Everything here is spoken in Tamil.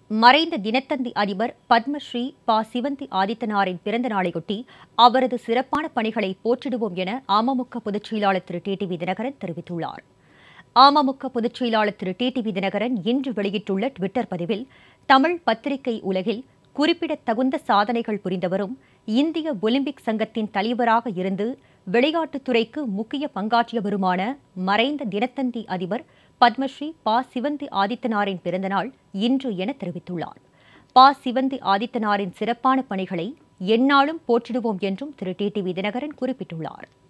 மறைந்த தினத்தந்தி அதிபர் பத்மஸ்ரீ ப சிவந்தி ஆதித்தனாரின் பிறந்த நாளையொட்டி அவரது சிறப்பான பணிகளை போற்றிடுவோம் என அமமுக பொதுச் செயலாளர் திரு டிடிவி தினகரன் தெரிவித்துள்ளார் அமமுக பொதுச் செயலாளர் திரு டிடிவி தினகரன் இன்று வெளியிட்டுள்ள டுவிட்டர் பதிவில் தமிழ் பத்திரிகை உலகில் குறிப்பிடத்தகுந்த சாதனைகள் புரிந்தவரும் இந்திய ஒலிம்பிக் சங்கத்தின் தலைவராக இருந்து விளையாட்டுத்துறைக்கு முக்கிய பங்காற்றியவருமான மறைந்த தினத்தந்தி அதிபர் பத்மஸ்ரீ ப சிவந்தி ஆதித்தனாரின் பிறந்தநாள் இன்று என தெரிவித்துள்ளார் ப சிவந்தி ஆதித்தனாரின் சிறப்பான பணிகளை எந்நாளும் போற்றிடுவோம் என்றும் திரு டிடிவி தினகரன் குறிப்பிட்டுள்ளார்